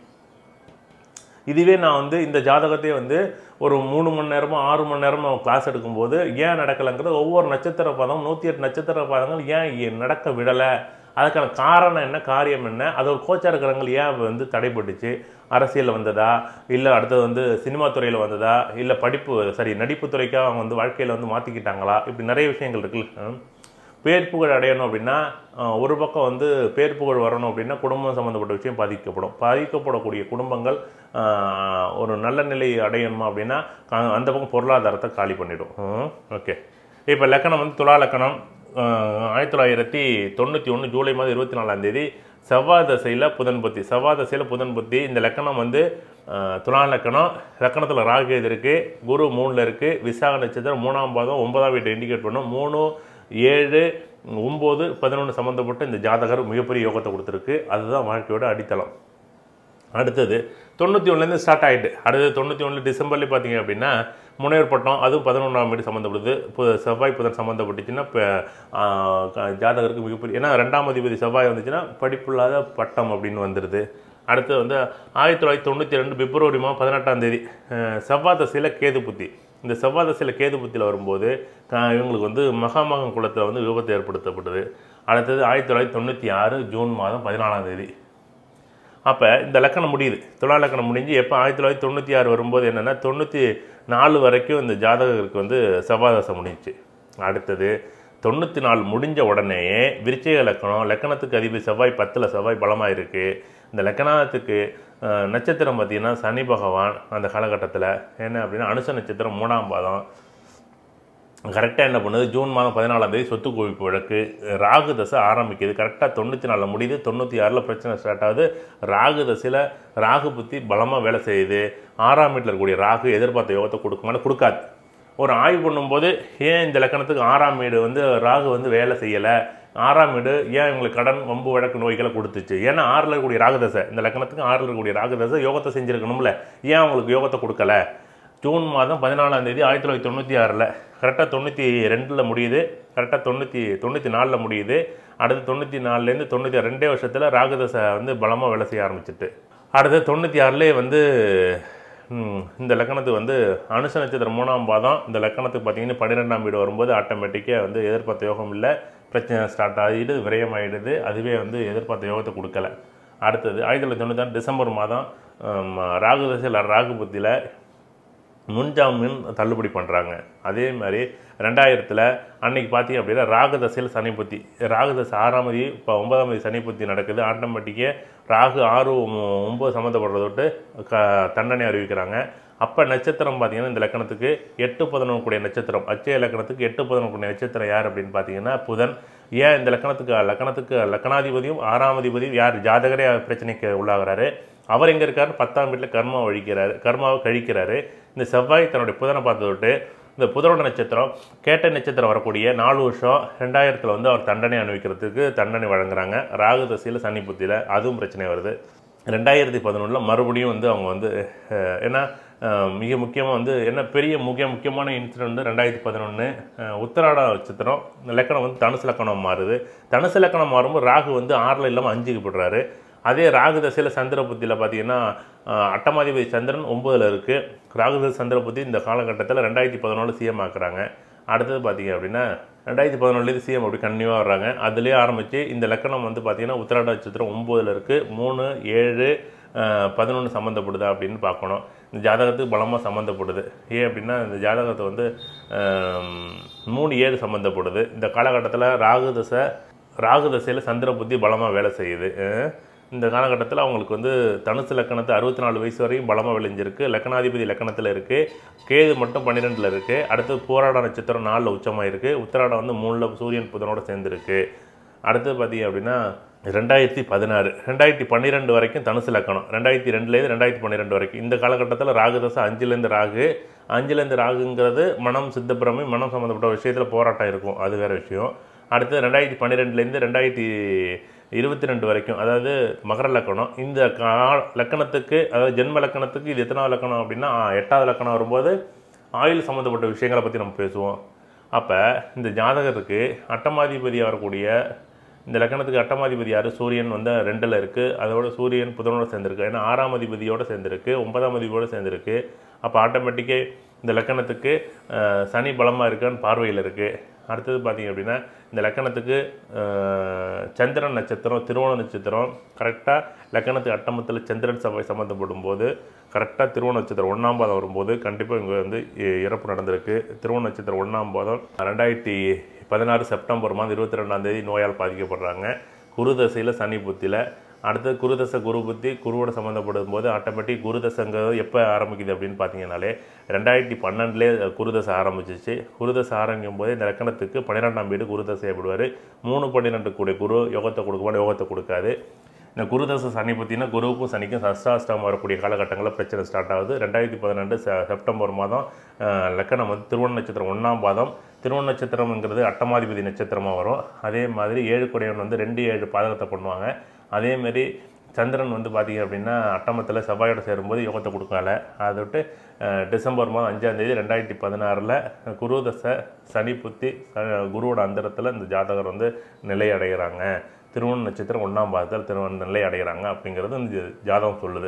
இதுவே நான் வந்து இந்த ஜாதகத்தையே வந்து ஒரு மூணு மணி நேரமோ ஆறு மணி நேரமோ கிளாஸ் எடுக்கும்போது ஏன் நடக்கலைங்கிறது ஒவ்வொரு நட்சத்திர பதம் நூற்றி எட்டு நட்சத்திர பதங்கள் ஏன் இ- நடக்க விடலை அதுக்கான காரணம் என்ன காரியம் என்ன அது ஒரு கோச்சார கிரகங்கள் ஏன் வந்து தடைப்பட்டுச்சு அரசியலில் வந்ததா இல்லை அடுத்தது வந்து சினிமா துறையில் வந்ததா இல்லை படிப்பு சரி நடிப்பு துறைக்காக அவங்க வந்து வாழ்க்கையில் வந்து மாற்றிக்கிட்டாங்களா இப்படி நிறைய விஷயங்கள் இருக்குல்ல ம். பேர் புகழ் அடையணும் அப்படின்னா அஹ், ஒரு பக்கம் வந்து பேர் புகழ் வரணும் அப்படின்னா குடும்பம் சம்மந்தப்பட்ட விஷயம் பாதிக்கப்படும் பாதிக்கப்படக்கூடிய குடும்பங்கள் அஹ், ஒரு நல்ல நிலை அடையணுமா அப்படின்னா க- அந்த பக்கம் பொருளாதாரத்தை காலி பண்ணிடும் ஓகே இப்போ லக்கணம் வந்து துலா லக்கணம் அஹ், ஆயிரத்தி தொள்ளாயிரத்தி தொண்ணூற்றி ஒன்று ஜூலை மாதம் இருபத்தி நாலாம் தேதி செவ்வாய் தசையில் புதன் புத்தி செவ்வாய் தசையில் புதன் புத்தி இந்த லக்கணம் வந்து அஹ், துலா லக்கணம் லக்கணத்தில் ராகு இது இருக்குது குரு மூணில் இருக்குது விசாக நட்சத்திரம் மூணாம் பாதம் ஒன்பதாம் வீட்டை இண்டிகேட் பண்ணும் மூணு ஏழு ஒம்பது பதினொன்று சம்மந்தப்பட்ட இந்த ஜாதகர் மிகப்பெரிய யோகத்தை கொடுத்துருக்கு அதுதான் வாழ்க்கையோட அடித்தளம் அடுத்தது தொண்ணூற்றி ஒன்றுலேருந்து ஸ்டார்ட் ஆகிட்டு அடுத்தது தொண்ணூற்றி ஒன்று டிசம்பர்லேயே பார்த்தீங்க அப்படின்னா முனைவர் பட்டம் அதுவும் பதினொன்றாம் வீடு சம்மந்தப்படுது பு செவ்வாய் புதன் சம்மந்தப்பட்டுச்சுன்னா இப்போ ஜாதகருக்கு மிகப்பெரிய ஏன்னா ரெண்டாம் அதிபதி செவ்வாய் வந்துச்சுன்னா படிப்பில்லாத பட்டம் அப்படின்னு வந்துடுது அடுத்து வந்து ஆயிரத்தி தொள்ளாயிரத்தி தொண்ணூற்றி ரெண்டு பிப்ரவரி மாதம் பதினெட்டாம் தேதி அஹ், செவ்வாய் தசையில் கேது புத்தி இந்த செவ்வாய் தசையில் கேது புத்தியில் வரும்போது க- இவங்களுக்கு வந்து மகாமகம் குளத்தில் வந்து விபத்து ஏற்படுத்தப்பட்டது அடுத்தது ஆயிரத்தி தொள்ளாயிரத்தி தொண்ணூற்றி ஆறு ஜூன் மாதம் பதினாலாம் தேதி அப்போ இந்த லக்கணம் முடியுது துலா லக்கணம் முடிஞ்சு எப்போ ஆயிரத்தி தொள்ளாயிரத்தி தொண்ணூற்றி ஆறு வரும்போது என்னென்னா தொண்ணூற்றி நாலு வரைக்கும் இந்த ஜாதகருக்கு வந்து செவ்வாதசை முடிஞ்சுச்சு அடுத்தது தொண்ணூற்றி நாலு முடிஞ்ச உடனேயே விருச்சிக லக்கணம் லக்கணத்துக்கு அதிபதி செவ்வாய் பத்தில் செவ்வாய் பலமாக இருக்குது இந்த லக்கணத்துக்கு அஹ், நட்சத்திரம் பார்த்திங்கன்னா சனி பகவான் அந்த காலகட்டத்தில் என்ன அப்படின்னா அனுச நட்சத்திரம் மூணாம் பாதம் கரெக்டாக என்ன பண்ணுது ஜூன் மாதம் பதினாலாம் தேதி சொத்து குவிப்பு வழக்கு ராகு தசை ஆரம்பிக்குது கரெக்டாக தொண்ணூற்றி நாலில் முடியுது தொண்ணூற்றி ஆறில் பிரச்சனை ஸ்டார்ட் ஆகுது ராகு தசையில் ராகு புத்தி பலமாக வேலை செய்யுது ஆறாம் வீட்டில் இருக்கக்கூடிய ராகு எதிர்பார்த்த யோகத்தை கொடுக்குமான்னு கொடுக்காது ஒரு ஆய்வு பண்ணும்போது ஏன் இந்த லக்கணத்துக்கு ஆறாம் வீடு வந்து ராகு வந்து வேலை செய்யலை ஆறாம் வீடு ஏன் இவங்களுக்கு கடன் வம்பு வழக்கு நோய்களை கொடுத்துச்சு ஏன்னா ஆறில் இருக்கக்கூடிய ராகுதசை இந்த லக்கணத்துக்கு ஆறில் இருக்கக்கூடிய ராகுதசை யோகத்தை செஞ்சுருக்கணும்ல ஏன் அவங்களுக்கு யோகத்தை கொடுக்கல ஜூன் மாதம் பதினாலாம் தேதி ஆயிரத்தி தொள்ளாயிரத்தி தொண்ணூற்றி ஆறில் கரெக்டாக தொண்ணூற்றி ரெண்டில் முடியுது கரெக்டாக தொண்ணூற்றி தொண்ணூற்றி நாலில் முடியுது அடுத்து தொண்ணூற்றி நாலுலேருந்து தொண்ணூற்றி ரெண்டே வருஷத்தில் ராகுதசை வந்து பலமாக வேலை செய்ய ஆரம்பிச்சிட்டு அடுத்து தொண்ணூற்றி ஆறுலேயே வந்து ம், இந்த லக்கணத்துக்கு வந்து அனுச நட்சத்திரம் மூணாம் பாதம் இந்த லக்கணத்துக்கு பார்த்தீங்கன்னா பன்னிரெண்டாம் வீடு வரும்போது ஆட்டோமேட்டிக்காக வந்து எதிர்பார்த்த யோகம் இல்லை பிரச்சனை ஸ்டார்ட் ஆகிடுது விரயமாயிடுது அதுவே வந்து எதிர்பார்த்த யோகத்தை கொடுக்கல அடுத்தது ஆயிரத்தி தொள்ளாயிரத்தி தொண்ணூற்றி டிசம்பர் மாதம் ஆம், ராகு தசையில் ராகு புத்தியில் முன்ஜாமீன் தள்ளுபடி பண்ணுறாங்க அதே மாதிரி ரெண்டாயிரத்தில் அன்னைக்கு பார்த்தீங்க அப்படின்னா ராகுதசையில் சனி புத்தி ராகுதசை ஆறாம் தேதி இப்போ ஒன்பதாம் தேதி சனி புத்தி நடக்குது ஆட்டோமேட்டிக்காக ராகு ஆறு ஒம்- ஒன்பது சம்மந்தப்படுறத விட்டு க தண்டனை அறிவிக்கிறாங்க அப்போ நட்சத்திரம் பார்த்தீங்கன்னா இந்த லக்கணத்துக்கு எட்டு பதினொன்று கூடிய நட்சத்திரம் அச்சய லக்கணத்துக்கு எட்டு பதினொன்று கூடிய நட்சத்திரம் யார் அப்படின்னு பார்த்தீங்கன்னா புதன் ஏன் இந்த லக்கணத்துக்கு லக்கணத்துக்கு லக்கணாதிபதியும் ஆறாம் அதிபதியும் யார் ஜாதகரே பிரச்சனைக்கு உள்ளாகிறாரு அவர் எங்கே இருக்காரு பத்தாம் வீட்டில் கர்மா வழிக்கிறாரு கர்மாவை கழிக்கிறாரு இந்த செவ்வாய் தன்னுடைய புதனை பார்த்து விட்டு இந்த புதனோட நட்சத்திரம் கேட்ட நட்சத்திரம் வரக்கூடிய நாலு வருஷம் ரெண்டாயிரத்தில் வந்து அவர் தண்டனை அனுபவிக்கிறதுக்கு தண்டனை வழங்குறாங்க ராகு தசையில் சனி புத்தியில் அதுவும் பிரச்சனை வருது ரெண்டாயிரத்தி பதினொன்றில் மறுபடியும் வந்து அவங்க வந்து அஹ், ஏன்னா அஹ், மிக முக்கியமாக வந்து என்ன பெரிய முக்கிய முக்கியமான இன்சிடென்ட் வந்து ரெண்டாயிரத்தி பதினொன்று உத்தராட நட்சத்திரம் இந்த லக்கணம் வந்து தனுசு லக்கணம் மாறுது தனுசு லக்கணம் மாறும்போது ராகு வந்து ஆறில் இல்லாமல் அஞ்சுக்கு போடுறாரு அதே ராகு தசையில் சந்திர புத்தியில் பார்த்தீங்கன்னா அஹ், அட்டமாதிபதி சந்திரன் ஒம்பதில் இருக்குது ராகு தசை சந்திர புத்தி இந்த காலகட்டத்தில் ரெண்டாயிரத்தி பதினொன்று சிஎம் ஆக்குறாங்க அடுத்தது பார்த்தீங்க அப்படின்னா ரெண்டாயிரத்தி பதினொன்றுலேருந்து சிஎம் அப்படி கன்னியூவாக வர்றாங்க அதுலேயே ஆரம்பித்து இந்த லக்கணம் வந்து பார்த்தீங்கன்னா உத்திராட நட்சத்திரம் ஒம்போதில் இருக்குது மூணு ஏழு பதினொன்று சம்மந்தப்படுதா அப்படின்னு பார்க்கணும் இந்த ஜாதகத்துக்கு பலமாக சம்மந்தப்படுது ஏன் அப்படின்னா இந்த ஜாதகத்தை வந்து ஆம், மூணு ஏழு சம்மந்தப்படுது இந்த காலகட்டத்தில் ராகு தசை ராகு தசையில் சந்திர புத்தி பலமாக வேலை செய்யுது அஹ் இந்த காலகட்டத்தில் அவங்களுக்கு வந்து தனுசு லக்கணத்தை அறுபத்தி நாலு வயசு வரையும் பலமாக விளைஞ்சிருக்கு லக்கணாதிபதி லக்கணத்தில் இருக்குது கேது மட்டும் பன்னிரெண்டில் இருக்குது அடுத்து போராட நட்சத்திரம் நாலில் உச்சமாக இருக்குது உத்திராடம் வந்து மூணில் சூரியன் புதனோட சேர்ந்துருக்கு அடுத்தது பார்த்தீங்க அப்படின்னா ரெண்டாயிரத்தி பதினாறு ரெண்டாயிரத்தி பன்னிரெண்டு வரைக்கும் தனுசு லக்கணம் ரெண்டாயிரத்தி ரெண்டுலேருந்து ரெண்டாயிரத்தி பன்னிரெண்டு வரைக்கும் இந்த காலகட்டத்தில் ராகு தசை அஞ்சுலேருந்து ராகு அஞ்சுலேருந்து ராகுங்கிறது மனம் சித்தப்பிரமை மனம் சம்மந்தப்பட்ட விஷயத்தில் போராட்டம் இருக்கும் அது வேறு விஷயம் அடுத்து ரெண்டாயிரத்தி பன்னிரெண்டுலேருந்து ரெண்டாயிரத்தி இருபத்தி ரெண்டு வரைக்கும் அதாவது மகர லக்கணம் இந்த கா லக்கணத்துக்கு அதாவது ஜென்ம லக்கணத்துக்கு இது எத்தனாவது லக்கணம் அப்படின்னா ஆ, எட்டாவது லக்கணம் வரும்போது ஆயுள் சம்மந்தப்பட்ட விஷயங்களை பற்றி நம்ம பேசுவோம் அப்போ இந்த ஜாதகருக்கு அட்டமாதிபதியாக வரக்கூடிய இந்த லக்கணத்துக்கு அட்டமாதிபதி யார் சூரியன் வந்து ரெண்டில் இருக்குது அதோட சூரியன் புதனோட சேர்ந்துருக்கு ஏன்னா ஆறாம் அதிபதியோட சேர்ந்துருக்கு ஒன்பதாம் அதிபதியோட சேர்ந்துருக்கு அப்போ ஆட்டோமேட்டிக்கே இந்த லக்கணத்துக்கு அஹ், சனி பலமாக இருக்கான்னு பார்வையில் இருக்குது அடுத்தது பார்த்தீங்க அப்படின்னா இந்த லக்கணத்துக்கு அஹ், சந்திரன் நட்சத்திரம் திருவோண நட்சத்திரம் கரெக்டாக லக்கணத்துக்கு அட்டமத்தில் சந்திரன் சபை சம்மந்தப்படும் போது கரெக்டாக திருவோண நட்சத்திரம் ஒன்றாம் பாதம் வரும்போது கண்டிப்பாக இங்கே வந்து இ- இறப்பு நடந்திருக்கு திருவோண நட்சத்திரம் ஒன்றாம் பாதம் ரெண்டாயிரத்தி பதினாறு செப்டம்பர் மாதம் இருபத்தி ரெண்டாம் தேதி நோயால் பாதிக்கப்படுறாங்க குரு தசையில் சனி புத்தியில் அடுத்து குருதசை குரு புத்தி குருவோட சம்மந்தப்படும் போது ஆட்டோமேட்டிக் குருதசைங்கிறது எப்போ ஆரம்பிக்குது அப்படின்னு பார்த்தீங்கன்னாலே ரெண்டாயிரத்தி பன்னெண்டுலேயே குருதசை ஆரம்பிச்சிச்சு குருதசை ஆரம்பிக்கும் போது இந்த லக்கணத்துக்கு பன்னிரெண்டாம் வீடு குருதசை ஏற்படுவார் மூணு பன்னிரெண்டு கூடிய குரு யோகத்தை கொடுக்குமா யோகத்தை கொடுக்காது இந்த குருதசை சனி பற்றினா குருவுக்கும் சனிக்கும் சஷ்டாஷ்டம் வரக்கூடிய காலகட்டங்களில் பிரச்சனை ஸ்டார்ட் ஆகுது ரெண்டாயிரத்தி பதினெண்டு செ- செப்டம்பர் மாதம் அஹ், லக்கணம் வந்து திருவண்ண நட்சத்திரம் ஒன்றாம் பாதம் திருவண்ண நட்சத்திரம்ங்கிறது அட்டமாதிபதி நட்சத்திரமாக வரும் அதே மாதிரி ஏழு கொடையன் வந்து ரெண்டு ஏழு பாதகத்தை பண்ணுவாங்க அதேமாரி சந்திரன் வந்து பார்த்தீங்க அப்படின்னா அட்டமத்தில் செவ்வாயோட சேரும்போது யோகத்தை கொடுக்கல அதை விட்டு அஹ், டிசம்பர் மாதம் அஞ்சாம் தேதி ரெண்டாயிரத்தி பதினாறில் குருதசை சனி புத்தி ச- குருவோட அந்தரத்தில் இந்த ஜாதகர் வந்து நிலை அடைகிறாங்க திருவண்ண நட்சத்திரம் ஒன்றாம் பாதத்தில் திருவண்ண நிலை அடைகிறாங்க அப்படிங்கிறது இந்த ஜாதகம் சொல்லுது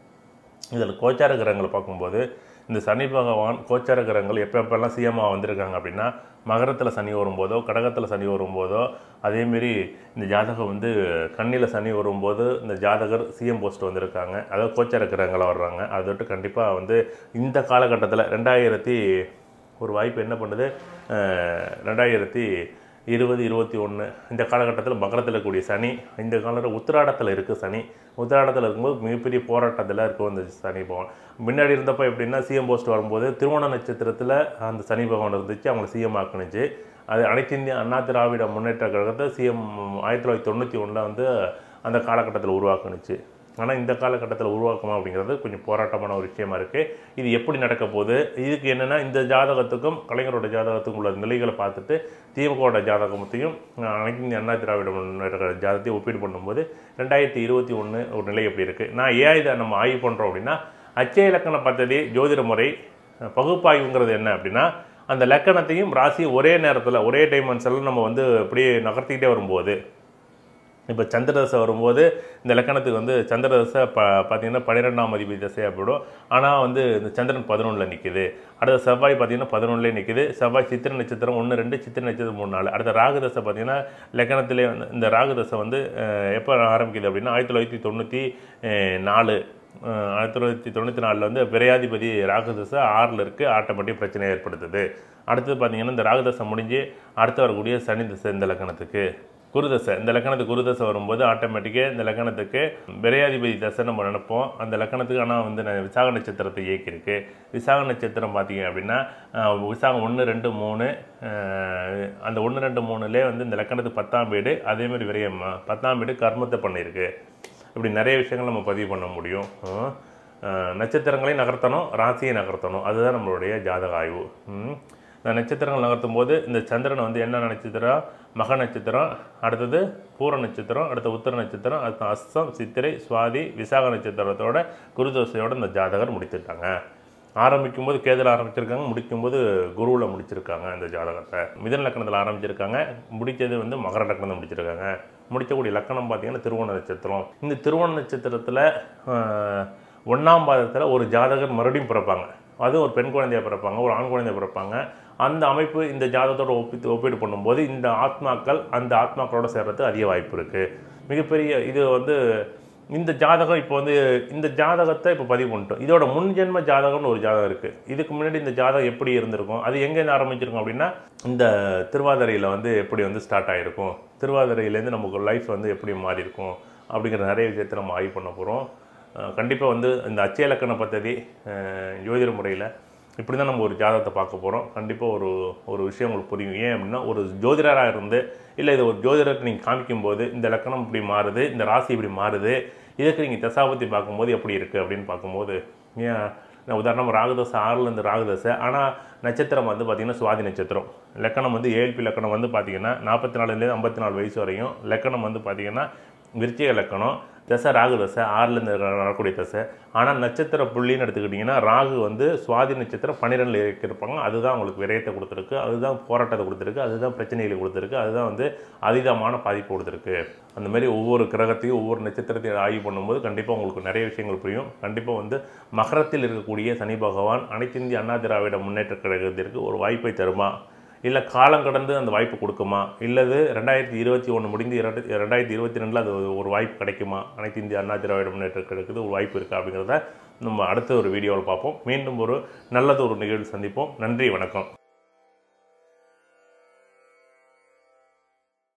இதில் கோச்சார கிரகங்களை பார்க்கும்போது இந்த சனி பகவான் கோச்சார கிரகங்கள் எப்போ எப்போல்லாம் சிஎம்மாக வந்திருக்காங்க அப்படின்னா மகரத்தில் சனி வரும்போதோ கடகத்தில் சனி வரும்போதோ அதேமாரி இந்த ஜாதகம் வந்து கண்ணியில் சனி வரும்போது இந்த ஜாதகர் சிஎம் போஸ்ட் வந்திருக்காங்க அதாவது கோச்சார கிரகங்களாக வர்றாங்க அதை விட்டு கண்டிப்பாக வந்து இந்த காலகட்டத்தில் ரெண்டாயிரத்தி ஒரு வாய்ப்பு என்ன பண்ணுது அஹ், ரெண்டாயிரத்தி இருபது இருபத்தி ஒன்று இந்த காலகட்டத்தில் மகரத்தில் இருக்கக்கூடிய சனி இந்த காலத்தில் உத்திராடத்தில் இருக்குது சனி உத்திராடத்தில் இருக்கும்போது மிகப்பெரிய போராட்டத்தில் இருக்கும் இந்த சனி பகவான் முன்னாடி இருந்தப்போ எப்படின்னா சிஎம் போஸ்ட் வரும்போது திருவோண நட்சத்திரத்தில் அந்த சனி பகவான் இருந்துச்சு அவங்களை சிஎம் ஆக்குனுச்சு அது அனைத்து இந்திய அண்ணா திராவிட முன்னேற்ற கழகத்தை சிஎம் ஆயிரத்தி தொள்ளாயிரத்தி தொண்ணூற்றி ஒன்றில் வந்து அந்த காலகட்டத்தில் உருவாக்குனுச்சு ஆனால் இந்த காலகட்டத்தில் உருவாக்குமா அப்படிங்கிறது கொஞ்சம் போராட்டமான ஒரு விஷயமா இருக்குது இது எப்படி நடக்க போகுது இதுக்கு என்னென்னா இந்த ஜாதகத்துக்கும் கலைஞரோட ஜாதகத்துக்கும் உள்ள நிலைகளை பார்த்துட்டு திமுகவோட ஜாதகத்தையும் அனைத்து இந்திய அண்ணா திராவிட முன்னேற்ற கழக ஜாதகத்தையும் ஒப்பீடு பண்ணும்போது ரெண்டாயிரத்தி இருபத்தி ஒன்று ஒரு நிலை எப்படி இருக்குது நான் ஏன் இதை நம்ம ஆய்வு பண்ணுறோம் அப்படின்னா அச்சய இலக்கண பദ്ധதி ஜோதிட முறை பகுப்பாய்வுங்கிறது என்ன அப்படின்னா அந்த லக்கணத்தையும் ராசியும் ஒரே நேரத்தில் ஒரே டைமென்ஷனில் நம்ம வந்து இப்படியே நகர்த்திக்கிட்டே வரும்போது இப்போ சந்திரதசை வரும்போது இந்த லக்கணத்துக்கு வந்து சந்திரதசை ப பார்த்தீங்கன்னா பன்னிரெண்டாம் அதிபதி தசையாக போயிடும் ஆனால் வந்து இந்த சந்திரன் பதினொன்றில் நிற்கிது அடுத்த செவ்வாய் பார்த்தீங்கன்னா பதினொன்றுலேயே நிற்கிது செவ்வாய் சித்திர நட்சத்திரம் ஒன்று ரெண்டு சித்திர நட்சத்திரம் மூணு நாலு அடுத்த ராகுதசை பார்த்தீங்கன்னா லக்கணத்திலே வந்து இந்த ராகுதசை வந்து அஹ், எப்போ ஆரம்பிக்குது அப்படின்னா ஆயிரத்தி தொள்ளாயிரத்தி தொண்ணூற்றி நாலு அஹ், ஆயிரத்தி தொள்ளாயிரத்தி தொண்ணூற்றி நாலில் வந்து விரையாதிபதி ராகுதசை ஆறில் இருக்குது ஆட்டோமேட்டிக் பிரச்சனை ஏற்படுத்துது அடுத்தது பார்த்தீங்கன்னா இந்த ராகுதசை முடிஞ்சு அடுத்து வரக்கூடிய சனி தசை இந்த லக்கணத்துக்கு குருதசை இந்த லக்கணத்துக்கு குருதசை வரும்போது ஆட்டோமேட்டிக்காக இந்த லக்கணத்துக்கு விரையாதிபதி தசை நம்ம நினைப்போம் அந்த லக்கணத்துக்கு ஆனால் வந்து ந- விசாக நட்சத்திரத்தை இயக்கியிருக்கு விசாக நட்சத்திரம் பார்த்தீங்க அப்படின்னா அஹ், விசாகம் ஒன்று ரெண்டு மூணு அஹ், அந்த ஒன்று ரெண்டு மூணுலே வந்து இந்த லக்கணத்துக்கு பத்தாம் வீடு அதேமாதிரி விரயம் பத்தாம் வீடு கர்மத்தை பண்ணியிருக்கு இப்படி நிறைய விஷயங்கள் நம்ம பதிவு பண்ண முடியும் அஹ், அஹ், நட்சத்திரங்களையும் நகர்த்தணும் ராசியை நகர்த்தணும் அதுதான் நம்மளுடைய ஜாதக ஆய்வு ம். இந்த நட்சத்திரங்கள் நகர்த்தும் போது இந்த சந்திரன் வந்து என்ன நட்சத்திரம் மக நட்சத்திரம் அடுத்தது பூர நட்சத்திரம் அடுத்த உத்தர நட்சத்திரம் அடுத்த அஸ்தம் சித்திரை சுவாதி விசாக நட்சத்திரத்தோட குருதோசையோட இந்த ஜாதகர் முடித்துட்டாங்க ஆரம்பிக்கும் போது கேதில் ஆரம்பிச்சிருக்காங்க முடிக்கும்போது குருவில் முடிச்சிருக்காங்க இந்த ஜாதகத்தை மிதன லக்கணத்தில் ஆரம்பிச்சிருக்காங்க முடித்தது வந்து மகர லக்கணத்தில் முடிச்சிருக்காங்க முடிக்கக்கூடிய லக்கணம் பார்த்தீங்கன்னா திருவோண நட்சத்திரம் இந்த திருவோண நட்சத்திரத்தில் ஒன்றாம் பாதத்தில் ஒரு ஜாதகர் மறுபடியும் பிறப்பாங்க அதுவும் ஒரு பெண் குழந்தையா பிறப்பாங்க ஒரு ஆண் குழந்தையா பிறப்பாங்க அந்த அமைப்பு இந்த ஜாதகத்தோட ஒப்பித்து ஒப்பீடு பண்ணும்போது இந்த ஆத்மாக்கள் அந்த ஆத்மாக்களோட சேர்றதுக்கு அதிக வாய்ப்பு இருக்குது மிகப்பெரிய இது வந்து இந்த ஜாதகம் இப்போ வந்து இந்த ஜாதகத்தை இப்போ பதிவு பண்ணிட்டோம் இதோட முன்ஜென்ம ஜாதகம்னு ஒரு ஜாதகம் இருக்குது இதுக்கு முன்னாடி இந்த ஜாதகம் எப்படி இருந்திருக்கும் அது எங்கேருந்து ஆரம்பிச்சிருக்கும் அப்படின்னா இந்த திருவாதிரையில் வந்து எப்படி வந்து ஸ்டார்ட் ஆகிருக்கும் திருவாதிரையிலேருந்து நமக்கு லைஃப் வந்து எப்படி மாறி இருக்கும் அப்படிங்கிற நிறைய விஷயத்தை நம்ம ஆய்வு பண்ண போகிறோம் கண்டிப்பாக வந்து இந்த அச்சய இலக்கண பദ്ധதி அஹ், ஜோதிட முறையில் இப்படி தான் நம்ம ஒரு ஜாதகத்தை பார்க்க போகிறோம் கண்டிப்பாக ஒரு ஒரு விஷயம் உங்களுக்கு புரியும் ஏன் அப்படின்னா ஒரு ஜோதிடராக இருந்து இல்லை இது ஒரு ஜோதிடருக்கு நீங்கள் காமிக்கும்போது இந்த லக்கணம் இப்படி மாறுது இந்த ராசி இப்படி மாறுது இதுக்கு நீங்கள் தசாபத்தி பார்க்கும்போது எப்படி இருக்குது அப்படின்னு பார்க்கும்போது ஏன் நான் உதாரணம் ராகுதசை ஆறுலேருந்து ராகுதசை ஆனால் நட்சத்திரம் வந்து பார்த்திங்கன்னா சுவாதி நட்சத்திரம் லக்கணம் வந்து ஏழ்பி லக்கணம் வந்து பார்த்திங்கன்னா நாற்பத்தி நாலுலேருந்து ஐம்பத்தி நாலு வயசு வரையும் லக்கணம் வந்து பார்த்திங்கன்னா விருச்சிக லக்கணம் தசை ராகு தசை ஆறுலேருந்து வரக்கூடிய தசை ஆனால் நட்சத்திர புள்ளின்னு எடுத்துக்கிட்டிங்கன்னா ராகு வந்து சுவாதி நட்சத்திரம் பன்னிரெண்டில் இருப்பாங்க அதுதான் உங்களுக்கு விரயத்தை கொடுத்துருக்கு அதுதான் போராட்டத்தை கொடுத்துருக்கு அதுதான் பிரச்சனைகளை கொடுத்துருக்கு அதுதான் வந்து அதீதமான பாதிப்பு கொடுத்துருக்கு அந்த மாதிரி ஒவ்வொரு கிரகத்தையும் ஒவ்வொரு நட்சத்திரத்தையும் ஆய்வு பண்ணும்போது கண்டிப்பாக உங்களுக்கு நிறைய விஷயங்கள் புரியும் கண்டிப்பாக வந்து மகரத்தில் இருக்கக்கூடிய சனி பகவான் அனைத்து இந்திய அண்ணா திராவிட முன்னேற்ற கழகத்திற்கு ஒரு வாய்ப்பை தருமா இல்லை காலம் கடந்து அந்த வாய்ப்பு கொடுக்குமா இல்லது ரெண்டாயிரத்தி இருபத்தி ஒன்று முடிந்து இரண்டு ரெண்டாயிரத்தி இருபத்தி ரெண்டில் அது ஒரு வாய்ப்பு கிடைக்குமா அனைத்து இந்திய அண்ணா திராவிட முன்னேற்ற கழகத்துக்கு ஒரு வாய்ப்பு இருக்கா அப்படிங்கிறத நம்ம அடுத்த ஒரு வீடியோவில் பார்ப்போம் மீண்டும் ஒரு நல்லது ஒரு நிகழ்வு சந்திப்போம் நன்றி வணக்கம்